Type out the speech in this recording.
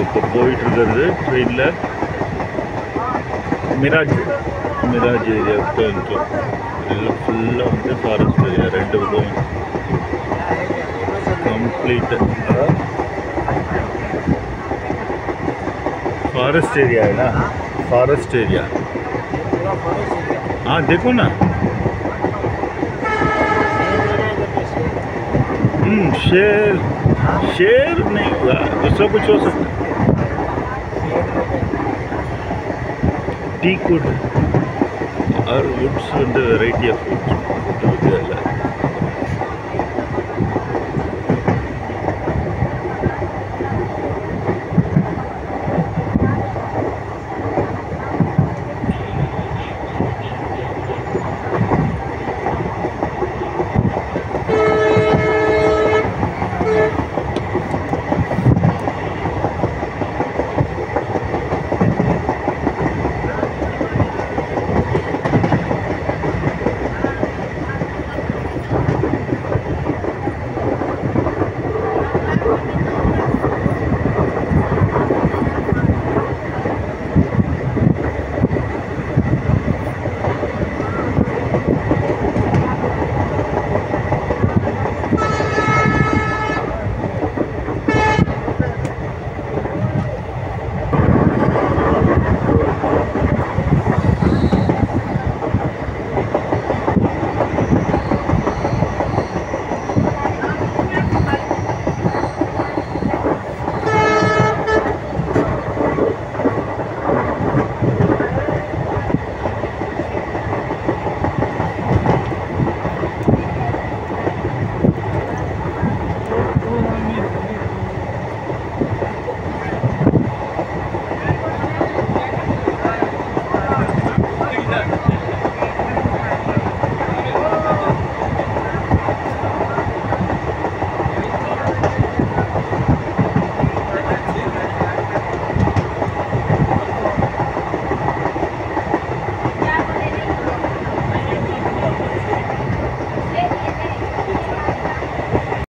இப்போ போயிட்டு இருக்கிறது ட்ரெயினில் மிராஜ் மிராஜ் ஏரியாவுக்கு போயிருக்கோம் எல்லாம் ஃபுல்லாக வந்து ஃபாரஸ்ட் ஏரியா ரெண்டு பக்கம் कंप्लीट फॉरेस्ट एरिया है ना फॉरेस्ट एरिया हाँ देखो ना हम्म शेर शेर नहीं होगा दूसरा कुछ हो सकता டீ குட் ஆர் வுட்ஸ் வந்து வெரைட்டி ஆஃப் வுட்ஸ் இருக்குது அதில்